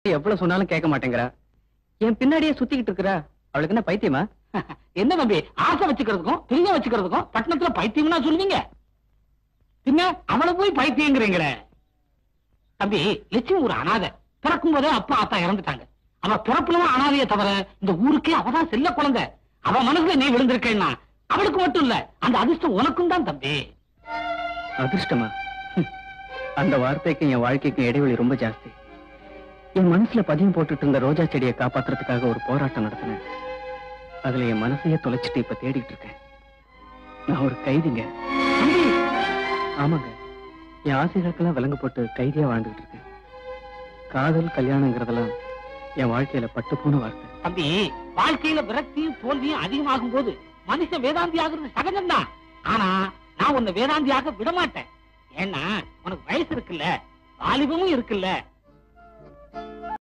எவ்வளவு சொன்னாலும் கேட்க மாட்டேங்கிறா என் பின்னாடியே சுத்திக்கிட்டு இருக்கிறா அவளுக்கு என்ன பைத்தியமா என்ன தம்பி ஆசை வச்சுக்கிறதுக்கும் பிரியம் வச்சுக்கிறதுக்கும் பட்டணத்துல பைத்தியம்னா சொல்லுவீங்க பின்ன அவளை போய் பைத்தியங்கிறீங்களே தம்பி லட்சுமி ஒரு அனாதை பிறக்கும் போதே அப்பா அத்தா இறந்துட்டாங்க அவ பிறப்புலவும் அனாதையே தவிர இந்த ஊருக்கே அவதான் செல்ல குழந்தை அவ மனசுல நீ விழுந்திருக்கேன்னா அவளுக்கு மட்டும் இல்ல அந்த அதிர்ஷ்டம் உனக்கும் தான் தம்பி அதிர்ஷ்டமா ஹம். அந்த வார்த்தைக்கும் என் வாழ்க்கைக்கும் இடைவெளி ரொம்ப ஜாஸ்தி என் மனசுல பதியம் போட்டுட்டு இருந்த ரோஜா செடியை காப்பாத்துறதுக்காக ஒரு போராட்டம் நடத்தினேன் அதுல என் மனசையே தொலைச்சிட்டு இப்ப தேடிட்டு இருக்கேன் நான் ஒரு கைதிங்க தம்பி, ஆமாங்க என் ஆசைகளுக்கெல்லாம் விலங்கு போட்டு கைதியா வாழ்ந்துகிட்டு இருக்கேன் காதல் கல்யாணங்கிறதெல்லாம் என் வாழ்க்கையில பட்டு போன வார்த்தை தம்பி வாழ்க்கையில விரக்தியும் தோல்வியும் அதிகமாகும் போது மனுஷன் வேதாந்தி ஆகுறது சகஜம்தான் ஆனா நான் உன்னை வேதாந்தியாக விட மாட்டேன் ஏன்னா உனக்கு வயசு இருக்குல்ல வாலிபமும் இருக்குல்ல